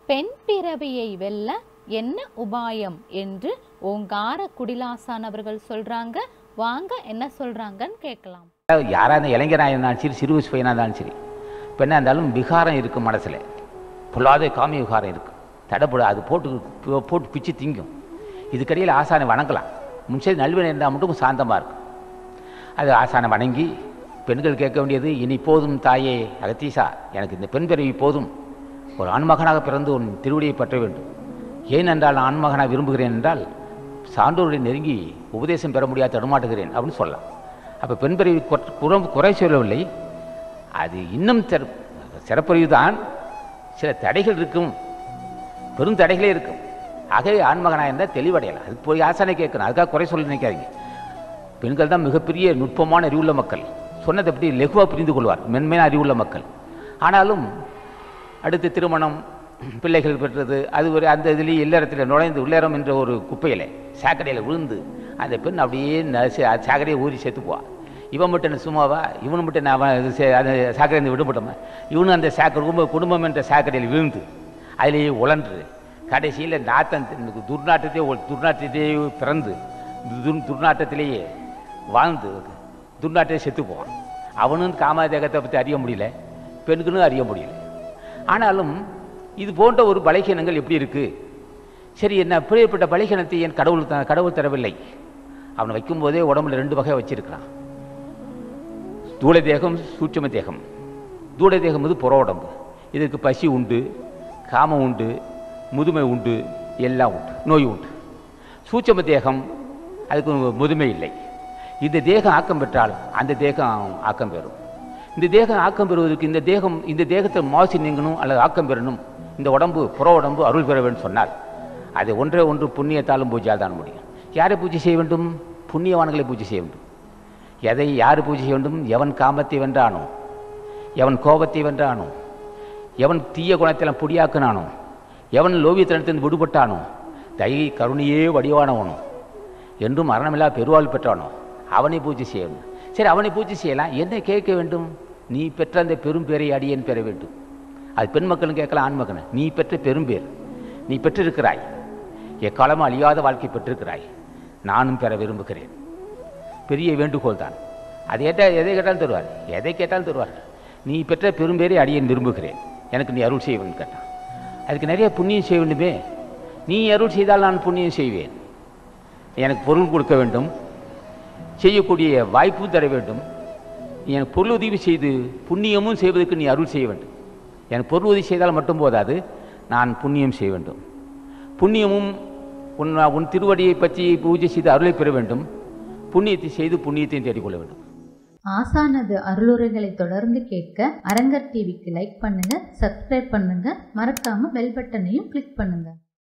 பெண் பிறவியை வெல்ல என்ன உபாயம் என்று ஓங்கார குடிலாசான் அவர்கள் சொல்றாங்க வாங்க என்ன சொல்றாங்கன்னு கேட்கலாம் யாராக இருந்தால் இளைஞராக இருந்தாலும் சரி சிறு வயசு பையனாக இருந்தாலும் சரி பெண்ணாக இருந்தாலும் விகாரம் இருக்கும் மனசில் பொல்லாத காமிய விகாரம் இருக்கும் தடைப்பட அது போட்டு போ- போட்டு பிச்சு திங்கும் இதுக்கடியில் ஆசானை வணங்கலாம் முன்சரி நல்வினை இருந்தால் மட்டும் சாந்தமாக இருக்கும் அது ஆசானை வணங்கி பெண்கள் கேட்க வேண்டியது இனி போதும் தாயே அகத்தீசா எனக்கு இந்த பெண் பிறவி போதும் ஒரு ஆண்மகனாக பிறந்து உன் திருவடியை பற்ற வேண்டும் ஏனென்றால் நான் ஆண்மகனாக விரும்புகிறேன் என்றால் சான்றோரை நெருங்கி உபதேசம் பெற முடியாது தடுமாட்டுகிறேன் அப்படின்னு சொல்லலாம் அப்போ பெண் பிறவி குற- குறை- குறை சொல்லவில்லை அது இன்னும் சிற சிறப்பறிவு தான் சில தடைகள் இருக்கும் பெரும் தடைகளே இருக்கும் ஆகவே ஆண்மகனாக இருந்தால் தெளிவடையலாம் அதுக்கு போய் ஆசானை கேட்கணும் அதுக்காக குறை சொல்ல நினைக்காதீங்க பெண்கள் தான் மிகப்பெரிய நுட்பமான அறிவுள்ள மக்கள் சொன்னதை பற்றி லெகுவாக புரிந்து கொள்வார் மென்மையான அறிவுள்ள மக்கள் ஆனாலும் அடுத்து திருமணம் பிள்ளைகள் பெற்றது அது ஒரு அந்த இதுலேயே இல்லறத்தில் நுழைந்து உள்ளறம் என்ற ஒரு குப்பையில் சாக்கடையில் விழுந்து அந்த பெண் அப்படியே ந- சே- சாக்கடையை ஊறி செத்துப்போவா இவன் மட்டும் என்ன சும்மாவா இவனு மட்டும் என்ன அவன் இது சே- அந்த சாக்கடையில் விடுபட்டவன் இவனும் அந்த சாக்கடை குடும்ப குடும்பம் என்ற சாக்கடையில் விழுந்து அதிலேயே உழன்று கடைசியில் நாத்தம் தி- துர்நாற்றத்தையே ஒ- துர்நாற்றத்தையே பிறந்து துர் துர்நாற்றத்திலேயே வாழ்ந்து துர்நாற்றத்தை செத்து போவான் அவனும் காமதேகத்தை பற்றி அறிய முடியல பெண்களும் அறிய முடியல ஆனாலும் இது போன்ற ஒரு பலகீனங்கள் எப்படி இருக்கு சரி என்ன அப்படிப்பட்ட பலகீனத்தை என் கடவுள் த கடவுள் தரவில்லை அவனை வைக்கும்போதே உடம்புல ரெண்டு வகை வச்சிருக்கிறான் தூள தேகம் சூட்சும தேகம் தூள தேகம் வந்து புற உடம்பு இதுக்கு பசி உண்டு காமம் உண்டு முதுமை உண்டு எல்லாம் உண்டு நோய் உண்டு சூட்சும தேகம் அதுக்கு முதுமை இல்லை இந்த தேகம் ஆக்கம் பெற்றால் அந்த தேகம் ஆக்கம் பெறும் இந்த தேகம் ஆக்கம் பெறுவதற்கு இந்த தேகம் இந்த தேகத்தை மாசி நீங்கணும் அல்லது ஆக்கம் பெறணும் இந்த உடம்பு புற உடம்பு அருள் பெற வேண்டும் சொன்னால் அதை ஒன்றே ஒன்று புண்ணியத்தாலும் பூஜையால் தான் முடியும் யாரை பூஜை செய்ய வேண்டும் புண்ணியவான்களை பூஜை செய்ய வேண்டும் எதை யார் பூஜை செய்ய வேண்டும் எவன் காமத்தை வென்றானோ எவன் கோபத்தை வென்றானோ எவன் தீய குணத்தில் பொடியாக்குனானோ எவன் லோவியத்தனத்திலிருந்து விடுபட்டானோ தயை கருணையே வடிவானவனோ என்றும் மரணமில்லா பெருவாள் பெற்றானோ அவனை பூஜை செய்யணும் சரி அவனை பூஜை செய்யலாம் என்ன கேட்க வேண்டும் நீ பெற்ற அந்த பெரும் பேரை அடியேன் பெற வேண்டும் அது பெண் மக்களும் கேட்கலாம் ஆண் மக்களும் நீ பெற்ற பெரும்பேர் நீ பெற்றிருக்கிறாய் எக்காலமும் அழியாத வாழ்க்கை பெற்றிருக்கிறாய் நானும் பெற விரும்புகிறேன் பெரிய வேண்டுகோள் தான் அது ஏட்டா எதை கேட்டாலும் தருவார் எதை கேட்டாலும் தருவார் நீ பெற்ற பெரும்பேரை அடியேன் விரும்புகிறேன் எனக்கு நீ அருள் செய்ய வேண்டும் கேட்டான் அதுக்கு நிறைய புண்ணியம் செய்ய வேண்டுமே நீ அருள் செய்தால் நான் புண்ணியம் செய்வேன் எனக்கு பொருள் கொடுக்க வேண்டும் செய்யக்கூடிய வாய்ப்பு தர வேண்டும் நீ எனக்கு பொருள் உதவி செய்து புண்ணியமும் செய்வதற்கு நீ அருள் செய்ய வேண்டும் எனக்கு பொருள் உதவி செய்தால் மட்டும் போதாது நான் புண்ணியம் செய்ய வேண்டும் புண்ணியமும் உன் உன் திருவடியை பற்றி பூஜை செய்து அருளை பெற வேண்டும் புண்ணியத்தை செய்து புண்ணியத்தையும் தேடிக்கொள்ள வேண்டும் ஆசானது அருளுரைகளை தொடர்ந்து கேட்க அரங்கர் டிவிக்கு லைக் பண்ணுங்க சப்ஸ்கிரைப் பண்ணுங்க மறக்காம பெல் பட்டனையும் கிளிக் பண்ணுங்க